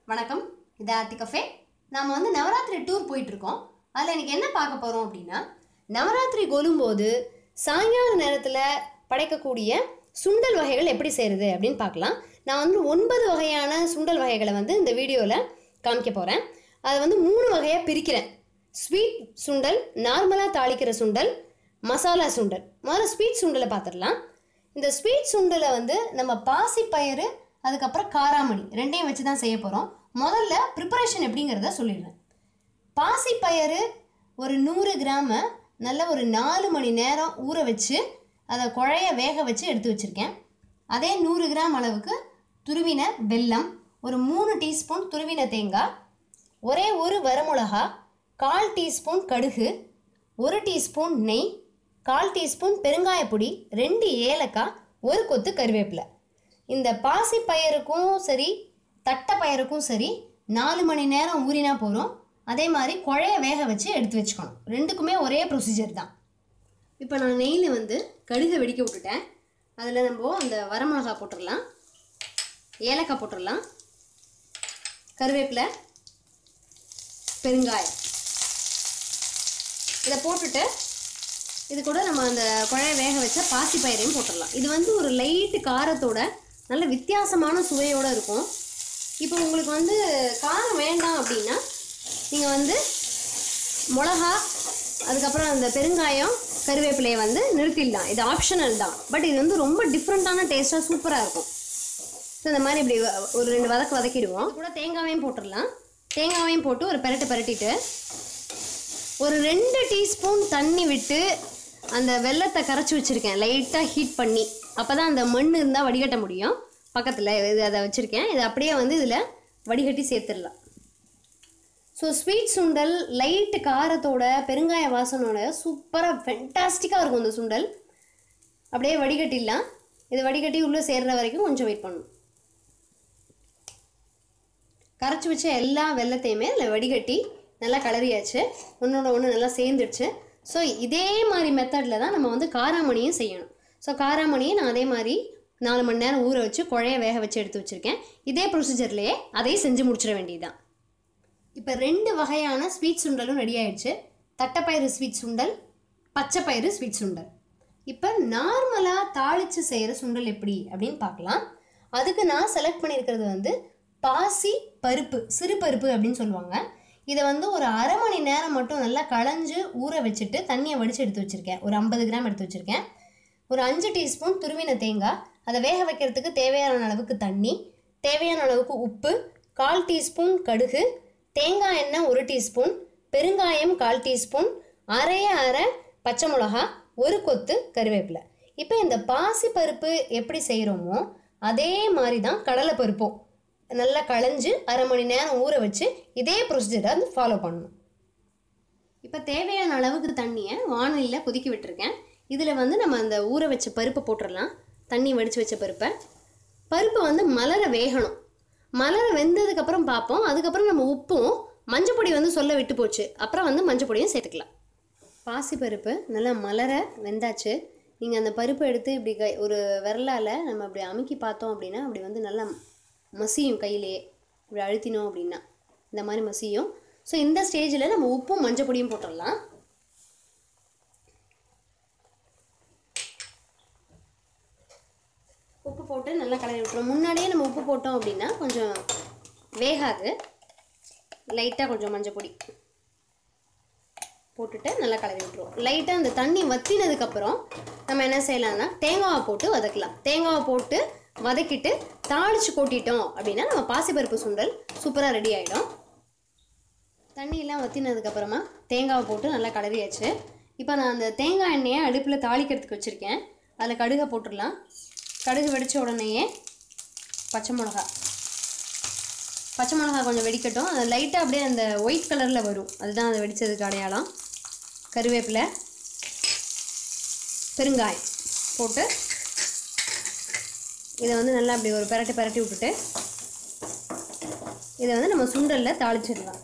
வணக்கம் இது ஆர்த்தி கஃபே நாம் வந்து நவராத்திரி டூர் போயிட்டுருக்கோம் அதில் எனக்கு என்ன பார்க்க போகிறோம் அப்படின்னா நவராத்திரி கொலும்போது சாயங்கால நேரத்தில் படைக்கக்கூடிய சுண்டல் வகைகள் எப்படி செய்கிறது அப்படின்னு பார்க்கலாம் நான் வந்து ஒன்பது வகையான சுண்டல் வகைகளை வந்து இந்த வீடியோவில் காமிக்க போகிறேன் அதை வந்து மூணு வகையாக பிரிக்கிறேன் ஸ்வீட் சுண்டல் நார்மலாக தாளிக்கிற சுண்டல் மசாலா சுண்டல் முதல்ல ஸ்வீட் சுண்டலை பார்த்துடலாம் இந்த ஸ்வீட் சுண்டலை வந்து நம்ம பாசிப்பயிறு அதுக்கப்புறம் காராமணி ரெண்டையும் வச்சு தான் செய்ய போகிறோம் முதல்ல ப்ரிப்பரேஷன் எப்படிங்கிறத சொல்லிடுறேன் பாசிப்பயிறு ஒரு நூறு கிராம நல்ல ஒரு நாலு மணி நேரம் ஊற வச்சு அதை குழைய வேக வச்சு எடுத்து வச்சுருக்கேன் அதே நூறு கிராம் அளவுக்கு துருவின வெல்லம் ஒரு மூணு டீஸ்பூன் துருவின தேங்காய் ஒரே ஒரு வரமிளகா கால் டீஸ்பூன் கடுகு ஒரு டீஸ்பூன் நெய் கால் டீஸ்பூன் பெருங்காயப்பொடி ரெண்டு ஏலக்காய் ஒரு கொத்து கருவேப்பிலை இந்த பாசி பயிறுக்கும் சரி தட்டை பயிறுக்கும் சரி நாலு மணி நேரம் ஊறினா போகிறோம் அதே மாதிரி குழைய வேக வச்சு எடுத்து வச்சுக்கணும் ரெண்டுக்குமே ஒரே ப்ரொசீஜர் தான் இப்போ நான் நெய்யில் வந்து கடுகை வெடிக்க விட்டுட்டேன் அதில் நம்ம அந்த வரமிளகா போட்டுடலாம் ஏலக்காய் போட்டுடலாம் கருவேப்பிலை பெருங்காயம் இதை போட்டுட்டு இது கூட நம்ம அந்த குழைய வேக வச்ச பாசி பயிரையும் போட்டுடலாம் இது வந்து ஒரு லைட்டு காரத்தோட நல்ல வித்தியாசமான சுவையோடு இருக்கும் இப்போ உங்களுக்கு வந்து காரம் வேண்டாம் அப்படின்னா நீங்கள் வந்து மிளகா அதுக்கப்புறம் அந்த பெருங்காயம் கருவேப்பிலையை வந்து நிறுத்திடலாம் இது ஆப்ஷனல் தான் பட் இது வந்து ரொம்ப டிஃப்ரெண்ட்டான டேஸ்ட்டாக சூப்பராக இருக்கும் ஸோ இந்த மாதிரி இப்படி வ- ஒரு ரெண்டு வதக்கு வதக்கிடுவோம் இது கூட தேங்காவையும் போட்டுடலாம் தேங்காவையும் போட்டு ஒரு பெரட்டு பெரட்டிட்டு ஒரு ரெண்டு டீஸ்பூன் தண்ணி விட்டு அந்த வெல்லத்தை கரைச்சி வச்சுருக்கேன் லைட்டாக ஹீட் பண்ணி அப்போ தான் அந்த மண் இருந்தால் வடிகட்ட முடியும் பக்கத்தில் இது அதை வச்சுருக்கேன் இது அப்படியே வந்து இதில் வடிகட்டி சேர்த்துடலாம் ஸோ ஸ்வீட் சுண்டல் லைட்டு காரத்தோட பெருங்காய வாசனோட சூப்பராக ஃபென்டாஸ்டிக்காக இருக்கும் இந்த சுண்டல் அப்படியே வடிகட்டிடலாம் இது வடிகட்டி உள்ளே சேர்ற வரைக்கும் கொஞ்சம் வெயிட் பண்ணணும் கரைச்சி வச்ச எல்லா வெள்ளத்தையுமே அதில் வடிகட்டி நல்லா கலரியாச்சு ஒன்றோட ஒன்று நல்லா சேர்ந்துடுச்சு ஸோ இதே மாதிரி மெத்தடில் தான் நம்ம வந்து காராமணியும் செய்யணும் ஸோ காராமணியை நான் அதே மாதிரி நாலு மணி நேரம் ஊற வச்சு குழைய வேக வச்சு எடுத்து வச்சுருக்கேன் இதே ப்ரொசீஜர்லேயே அதையும் செஞ்சு முடிச்சிட வேண்டியதுதான் இப்போ ரெண்டு வகையான ஸ்வீட் சுண்டலும் ரெடி ஆயிடுச்சு தட்டைப்பயிறு ஸ்வீட் சுண்டல் பச்சைப்பயிறு ஸ்வீட் சுண்டல் இப்போ நார்மலாக தாளித்து செய்கிற சுண்டல் எப்படி அப்படின்னு பார்க்கலாம் அதுக்கு நான் செலக்ட் பண்ணியிருக்கிறது வந்து பாசி பருப்பு சிறு பருப்பு அப்படின்னு சொல்லுவாங்க இதை வந்து ஒரு அரை மணி நேரம் மட்டும் நல்லா களைஞ்சு ஊற வச்சுட்டு தண்ணியை வடித்து எடுத்து வச்சுருக்கேன் ஒரு ஐம்பது கிராம் எடுத்து வச்சுருக்கேன் ஒரு அஞ்சு டீஸ்பூன் துருவின தேங்காய் அதை வேக வைக்கிறதுக்கு தேவையான அளவுக்கு தண்ணி தேவையான அளவுக்கு உப்பு கால் டீஸ்பூன் கடுகு தேங்காய் எண்ணெய் ஒரு டீஸ்பூன் பெருங்காயம் கால் டீஸ்பூன் அரைய அரை பச்சை மிளகா ஒரு கொத்து கருவேப்பிலை இப்போ இந்த பாசி பருப்பு எப்படி செய்கிறோமோ அதே மாதிரி தான் கடலை பருப்பும் நல்லா களைஞ்சு அரை மணி நேரம் ஊற வச்சு இதே ப்ரொசீஜரை வந்து ஃபாலோ பண்ணணும் இப்போ தேவையான அளவுக்கு தண்ணியை வானலியில் கொதிக்க விட்டுருக்கேன் இதில் வந்து நம்ம அந்த ஊற வச்ச பருப்பை போட்டுடலாம் தண்ணி வடித்து வச்ச பருப்பை பருப்பு வந்து மலர வேகணும் மலர வெந்ததுக்கப்புறம் பார்ப்போம் அதுக்கப்புறம் நம்ம உப்பும் மஞ்சப்பொடி வந்து சொல்ல விட்டு போச்சு அப்புறம் வந்து மஞ்சப்பொடியும் சேர்த்துக்கலாம் பாசிப்பருப்பு நல்லா மலர வெந்தாச்சு நீங்கள் அந்த பருப்பை எடுத்து இப்படி கை ஒரு விரலால் நம்ம அப்படி அமுக்கி பார்த்தோம் அப்படின்னா அப்படி வந்து நல்லா மசியும் கையிலேயே இப்படி அழுத்தினோம் அப்படின்னா இந்த மாதிரி மசியும் ஸோ இந்த ஸ்டேஜில் நம்ம உப்பும் மஞ்சப்பொடியும் போட்டுடலாம் உப்பு போட்டு நல்லா கலரி விட்டுரும் முன்னாடியே நம்ம உப்பு போட்டோம் அப்படின்னா கொஞ்சம் வேகாது லைட்டாக கொஞ்சம் மஞ்சள் பொடி போட்டுட்டு நல்லா கலரி விட்டுருவோம் லைட்டாக அந்த தண்ணி வத்தினதுக்கப்புறம் நம்ம என்ன செய்யலாம்னா தேங்காவை போட்டு வதக்கலாம் தேங்காவை போட்டு வதக்கிட்டு தாளித்து கொட்டிட்டோம் அப்படின்னா நம்ம பாசிப்பருப்பு சுண்டல் சூப்பராக ரெடி ஆகிடும் தண்ணியெல்லாம் வற்றினதுக்கப்புறமா தேங்காவை போட்டு நல்லா கலரியாச்சு இப்போ நான் அந்த தேங்காய் எண்ணெயை அடுப்பில் தாளிக்கிறதுக்கு வச்சுருக்கேன் அதில் கடுகை போட்டுடலாம் கடுகு வெடித்த உடனேயே பச்சை மிளகா பச்சை மிளகா கொஞ்சம் வெடிக்கட்டும் அது லைட்டாக அப்படியே அந்த ஒயிட் கலரில் வரும் அதுதான் அது வெடித்ததுக்கு அடையாளம் கருவேப்பிலை பெருங்காயம் போட்டு இதை வந்து நல்லா அப்படி ஒரு பெரட்டி பெரட்டி விட்டுட்டு இதை வந்து நம்ம சுண்டலில் தாளிச்சிடலாம்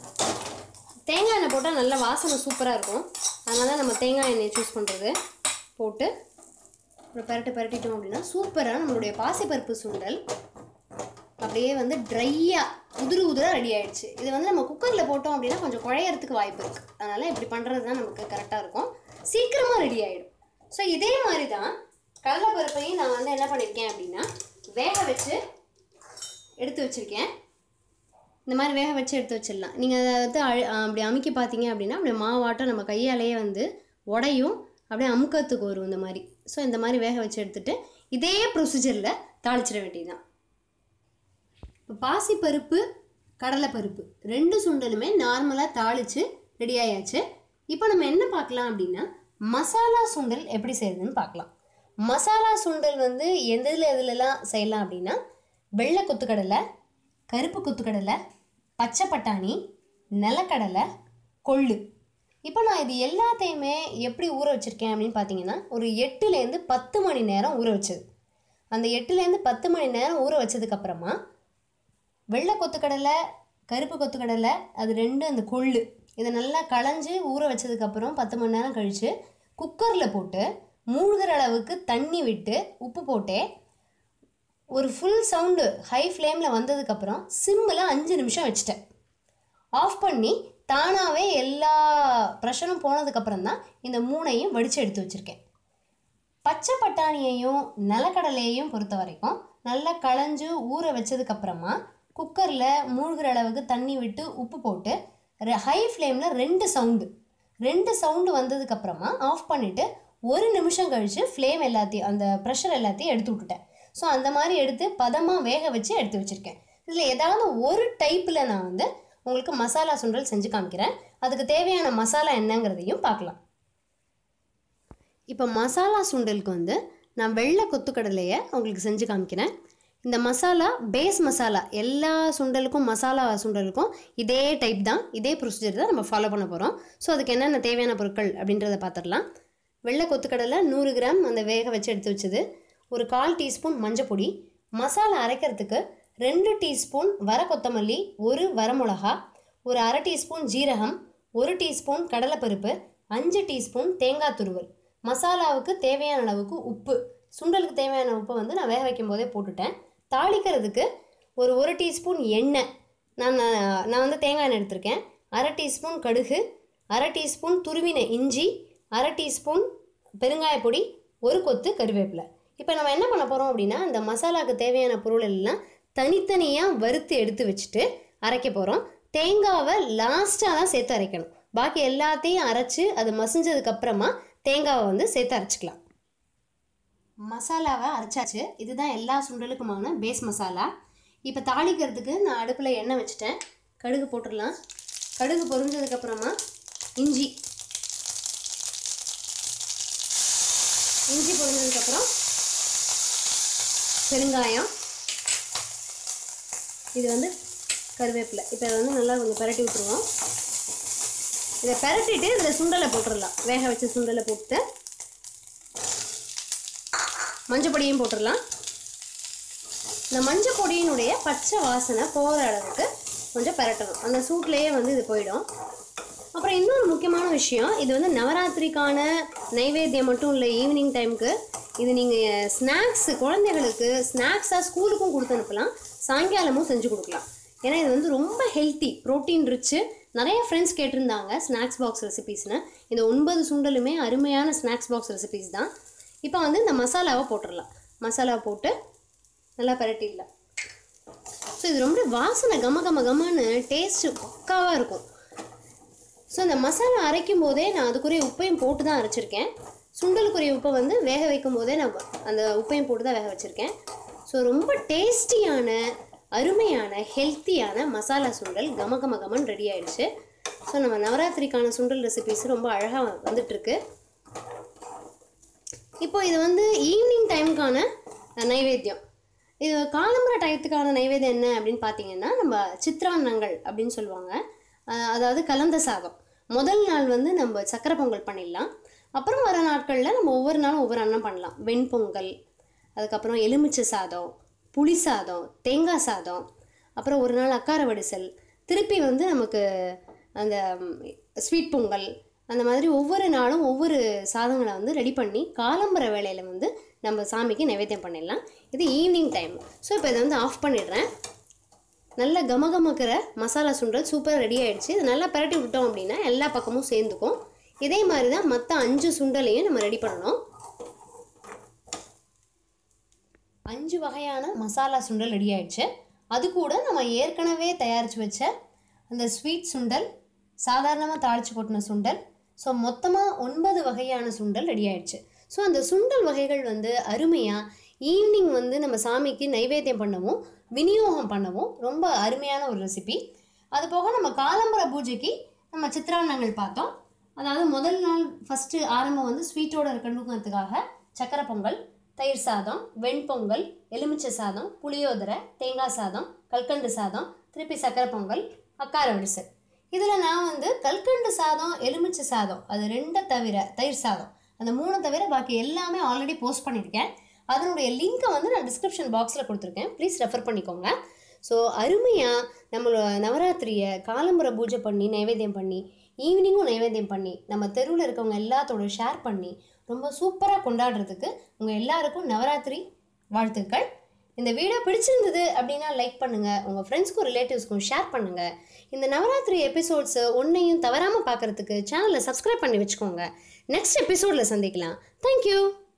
தேங்காய் எண்ணெய் போட்டால் நல்ல வாசனை சூப்பராக இருக்கும் அதனால தான் நம்ம தேங்காய் எண்ணெய் சூஸ் பண்ணுறது போட்டு ஒரு பரட்டு பரட்டிட்டோம் அப்படின்னா சூப்பராக நம்மளுடைய பாசிப்பருப்பு சுண்டல் அப்படியே வந்து ட்ரையாக உதிரு உதிராக ரெடி ஆயிடுச்சு இது வந்து நம்ம குக்கரில் போட்டோம் அப்படின்னா கொஞ்சம் குழையறதுக்கு வாய்ப்பு இருக்குது அதனால் இப்படி பண்ணுறது தான் நமக்கு கரெக்டாக இருக்கும் சீக்கிரமாக ரெடி ஆகிடும் ஸோ இதே மாதிரி தான் கடலைப்பருப்பையும் நான் வந்து என்ன பண்ணியிருக்கேன் அப்படின்னா வேக வச்சு எடுத்து வச்சுருக்கேன் இந்த மாதிரி வேக வச்சு எடுத்து வச்சிடலாம் நீங்கள் அதை வந்து அழு அப்படி அமுக்கி பார்த்தீங்க அப்படின்னா அப்படியே மாவாட்டம் நம்ம கையாலேயே வந்து உடையும் அப்படியே அமுக்கத்துக்கு வரும் இந்த மாதிரி ஸோ இந்த மாதிரி வேக வச்சு எடுத்துட்டு இதே ப்ரொசீஜரில் தாளிச்சிட வேண்டியதுதான் இப்போ பாசிப்பருப்பு கடலைப்பருப்பு ரெண்டு சுண்டலுமே நார்மலாக தாளித்து ரெடி ஆயாச்சு இப்போ நம்ம என்ன பார்க்கலாம் அப்படின்னா மசாலா சுண்டல் எப்படி செய்யறதுன்னு பார்க்கலாம் மசாலா சுண்டல் வந்து எந்த இதில் எதுலலாம் செய்யலாம் அப்படின்னா வெள்ளை கொத்துக்கடலை கருப்பு கொத்துக்கடலை பச்சை பட்டாணி நிலக்கடலை கொள்ளு இப்போ நான் இது எல்லாத்தையுமே எப்படி ஊற வச்சுருக்கேன் அப்படின்னு பார்த்தீங்கன்னா ஒரு எட்டுலேருந்து பத்து மணி நேரம் ஊற வச்சது அந்த எட்டுலேருந்து பத்து மணி நேரம் ஊற வச்சதுக்கப்புறமா வெள்ளை கொத்துக்கடலை கருப்பு கொத்துக்கடலை அது ரெண்டு அந்த கொள்ளு இதை நல்லா களைஞ்சு ஊற வச்சதுக்கப்புறம் பத்து மணி நேரம் கழித்து குக்கரில் போட்டு மூழ்கிற அளவுக்கு தண்ணி விட்டு உப்பு போட்டே ஒரு ஃபுல் சவுண்டு ஹை ஃப்ளேமில் வந்ததுக்கப்புறம் சிம்மில் அஞ்சு நிமிஷம் வச்சுட்டேன் ஆஃப் பண்ணி தானாகவே எல்லா ப்ரெஷரும் போனதுக்கப்புறம் தான் இந்த மூணையும் வடித்து எடுத்து வச்சுருக்கேன் பச்சை பட்டாணியையும் நிலக்கடலையையும் பொறுத்த வரைக்கும் நல்லா களைஞ்சு ஊற வச்சதுக்கப்புறமா குக்கரில் மூழ்கிற அளவுக்கு தண்ணி விட்டு உப்பு போட்டு ஹை ஃப்ளேமில் ரெண்டு சவுண்டு ரெண்டு சவுண்டு வந்ததுக்கப்புறமா ஆஃப் பண்ணிவிட்டு ஒரு நிமிஷம் கழித்து ஃப்ளேம் எல்லாத்தையும் அந்த ப்ரெஷர் எல்லாத்தையும் எடுத்து விட்டுட்டேன் ஸோ அந்த மாதிரி எடுத்து பதமாக வேக வச்சு எடுத்து வச்சுருக்கேன் இதில் ஏதாவது ஒரு டைப்பில் நான் வந்து உங்களுக்கு மசாலா சுண்டல் செஞ்சு காமிக்கிறேன் அதுக்கு தேவையான மசாலா என்னங்கிறதையும் பார்க்கலாம் இப்போ மசாலா சுண்டலுக்கு வந்து நான் வெள்ளை கொத்துக்கடலையை உங்களுக்கு செஞ்சு காமிக்கிறேன் இந்த மசாலா பேஸ் மசாலா எல்லா சுண்டலுக்கும் மசாலா சுண்டலுக்கும் இதே டைப் தான் இதே ப்ரொசீஜர் தான் நம்ம ஃபாலோ பண்ண போகிறோம் ஸோ அதுக்கு என்னென்ன தேவையான பொருட்கள் அப்படின்றத பார்த்துடலாம் வெள்ளை கொத்துக்கடலை நூறு கிராம் அந்த வேக வச்சு எடுத்து வச்சது ஒரு கால் டீஸ்பூன் மஞ்சப்பொடி மசாலா அரைக்கிறதுக்கு ரெண்டு டீஸ்பூன் வர கொத்தமல்லி ஒரு வரமிளகா ஒரு அரை டீஸ்பூன் ஜீரகம் ஒரு டீஸ்பூன் கடலைப்பருப்பு அஞ்சு டீஸ்பூன் தேங்காய் துருவல் மசாலாவுக்கு தேவையான அளவுக்கு உப்பு சுண்டலுக்கு தேவையான உப்பை வந்து நான் வேக வைக்கும் போதே போட்டுட்டேன் தாளிக்கிறதுக்கு ஒரு ஒரு டீஸ்பூன் எண்ணெய் நான் நான் நான் வந்து தேங்காய் எண்ணெய் எடுத்திருக்கேன் அரை டீஸ்பூன் கடுகு அரை டீஸ்பூன் துருவின இஞ்சி அரை டீஸ்பூன் பெருங்காயப் பொடி ஒரு கொத்து கருவேப்பிலை இப்போ நம்ம என்ன பண்ண போகிறோம் அப்படின்னா இந்த மசாலாவுக்கு தேவையான பொருள் எல்லாம் தனித்தனியாக வறுத்து எடுத்து வச்சுட்டு அரைக்க போகிறோம் தேங்காவை லாஸ்ட்டாக தான் சேர்த்து அரைக்கணும் பாக்கி எல்லாத்தையும் அரைச்சு அது மசிஞ்சதுக்கு அப்புறமா தேங்காவை வந்து சேர்த்து அரைச்சிக்கலாம் மசாலாவை அரைச்சாச்சு இதுதான் எல்லா சுண்டலுக்குமான பேஸ் மசாலா இப்போ தாளிக்கிறதுக்கு நான் அடுப்பில் எண்ணெய் வச்சுட்டேன் கடுகு போட்டுடலாம் கடுகு பொரிஞ்சதுக்கப்புறமா இஞ்சி இஞ்சி பொரிஞ்சதுக்கப்புறம் பெருங்காயம் இது வந்து கருவேப்பிலை இப்போ இதை வந்து நல்லா கொஞ்சம் பரட்டி விட்டுருவோம் இதை பரட்டிட்டு இதில் சுண்டலை போட்டுடலாம் வேக வச்ச சுண்டலை போட்டு மஞ்சள் பொடியும் போட்டுடலாம் இந்த மஞ்சள் பொடியினுடைய பச்சை வாசனை போகிற அளவுக்கு கொஞ்சம் பரட்டணும் அந்த சூட்லேயே வந்து இது போயிடும் அப்புறம் இன்னொரு முக்கியமான விஷயம் இது வந்து நவராத்திரிக்கான நைவேத்தியம் மட்டும் இல்லை ஈவினிங் டைமுக்கு இது நீங்கள் ஸ்நாக்ஸ் குழந்தைகளுக்கு ஸ்நாக்ஸாக ஸ்கூலுக்கும் கொடுத்து அனுப்பலாம் சாயங்காலமும் செஞ்சு கொடுக்கலாம் ஏன்னா இது வந்து ரொம்ப ஹெல்த்தி ப்ரோட்டீன் ரிச்சு நிறைய ஃப்ரெண்ட்ஸ் கேட்டிருந்தாங்க ஸ்நாக்ஸ் பாக்ஸ் ரெசிபீஸ்னு இந்த ஒன்பது சுண்டலுமே அருமையான ஸ்நாக்ஸ் பாக்ஸ் ரெசிபீஸ் தான் இப்போ வந்து இந்த மசாலாவை போட்டுடலாம் மசாலாவை போட்டு நல்லா பரட்டிடலாம் ஸோ இது ரொம்ப வாசனை கம கம கமன்னு டேஸ்ட்டு பக்காவாக இருக்கும் ஸோ இந்த மசாலா அரைக்கும் போதே நான் அதுக்குரிய உப்பையும் போட்டு தான் அரைச்சிருக்கேன் சுண்டலுக்குரிய உப்பை வந்து வேக வைக்கும் போதே நான் அந்த உப்பையும் போட்டு தான் வேக வச்சுருக்கேன் ஸோ ரொம்ப டேஸ்டியான அருமையான ஹெல்த்தியான மசாலா சுண்டல் கம கம கமன் ரெடி ஆயிடுச்சு ஸோ நம்ம நவராத்திரிக்கான சுண்டல் ரெசிபிஸ் ரொம்ப அழகாக வந்துட்டுருக்கு இப்போ இது வந்து ஈவினிங் டைமுக்கான நைவேத்தியம் இது காலம்பர டயத்துக்கான நைவேத்தியம் என்ன அப்படின்னு பார்த்தீங்கன்னா நம்ம சித்ரான்னங்கள் அப்படின்னு சொல்லுவாங்க அஹ் அதாவது கலந்த சாதம் முதல் நாள் வந்து நம்ம சக்கரை பொங்கல் பண்ணிடலாம் அப்புறம் வர நாட்களில் நம்ம ஒவ்வொரு நாளும் ஒவ்வொரு அன்னம் பண்ணலாம் வெண்பொங்கல் அதுக்கப்புறம் எலுமிச்சை சாதம் புளி சாதம் தேங்காய் சாதம் அப்புறம் ஒரு நாள் அக்கார வடிசல் திருப்பி வந்து நமக்கு அந்த ஸ்வீட் பொங்கல் அந்த மாதிரி ஒவ்வொரு நாளும் ஒவ்வொரு சாதங்களை வந்து ரெடி பண்ணி காலம்பர வேலையில் வந்து நம்ம சாமிக்கு நைவேத்தியம் பண்ணிடலாம் இது ஈவினிங் டைம் ஸோ இப்போ இதை வந்து ஆஃப் பண்ணிடுறேன் நல்ல கமகமக்கிற மசாலா சுண்டல் சூப்பராக ரெடி ஆயிடுச்சு இது நல்லா பரட்டி விட்டோம் அப்படின்னா எல்லா பக்கமும் சேர்ந்துக்கும் இதே மாதிரி தான் மற்ற அஞ்சு சுண்டலையும் நம்ம ரெடி பண்ணணும் அஞ்சு வகையான மசாலா சுண்டல் ரெடி ஆயிடுச்சு அது கூட நம்ம ஏற்கனவே தயாரித்து வச்ச அந்த ஸ்வீட் சுண்டல் சாதாரணமாக தாளித்து கொட்டின சுண்டல் ஸோ மொத்தமாக ஒன்பது வகையான சுண்டல் ரெடி ஆயிடுச்சு ஸோ அந்த சுண்டல் வகைகள் வந்து அருமையாக ஈவினிங் வந்து நம்ம சாமிக்கு நைவேத்தியம் பண்ணவும் விநியோகம் பண்ணவும் ரொம்ப அருமையான ஒரு ரெசிபி அது போக நம்ம காலம்பர பூஜைக்கு நம்ம சித்திரான்னங்கள் பார்த்தோம் அதாவது முதல் நாள் ஃபஸ்ட்டு ஆரம்பம் வந்து ஸ்வீட்டோட இருக்கணுங்கிறதுக்காக சக்கரை பொங்கல் தயிர் சாதம் வெண்பொங்கல் எலுமிச்சை சாதம் புளியோதரை தேங்காய் சாதம் கல்கண்டு சாதம் திருப்பி சக்கரை பொங்கல் அக்கார விடிசல் இதில் நான் வந்து கல்கண்டு சாதம் எலுமிச்சை சாதம் அது ரெண்டை தவிர தயிர் சாதம் அந்த மூணு தவிர பாக்கி எல்லாமே ஆல்ரெடி போஸ்ட் பண்ணியிருக்கேன் அதனுடைய லிங்க்கை வந்து நான் டிஸ்கிரிப்ஷன் பாக்ஸில் கொடுத்துருக்கேன் ப்ளீஸ் ரெஃபர் பண்ணிக்கோங்க ஸோ அருமையாக நம்மளோட நவராத்திரியை காலம்புற பூஜை பண்ணி நைவேத்தியம் பண்ணி ஈவினிங்கும் நைவேத்தியம் பண்ணி நம்ம தெருவில் இருக்கவங்க எல்லாத்தோட ஷேர் பண்ணி ரொம்ப சூப்பராக கொண்டாடுறதுக்கு உங்கள் எல்லாருக்கும் நவராத்திரி வாழ்த்துக்கள் இந்த வீடியோ பிடிச்சிருந்தது அப்படின்னா லைக் பண்ணுங்கள் உங்கள் ஃப்ரெண்ட்ஸ்க்கும் ரிலேட்டிவ்ஸ்க்கும் ஷேர் பண்ணுங்கள் இந்த நவராத்திரி எபிசோட்ஸை ஒன்றையும் தவறாமல் பார்க்குறதுக்கு சேனலை சப்ஸ்கிரைப் பண்ணி வச்சுக்கோங்க நெக்ஸ்ட் எபிசோடில் சந்திக்கலாம் தேங்க்யூ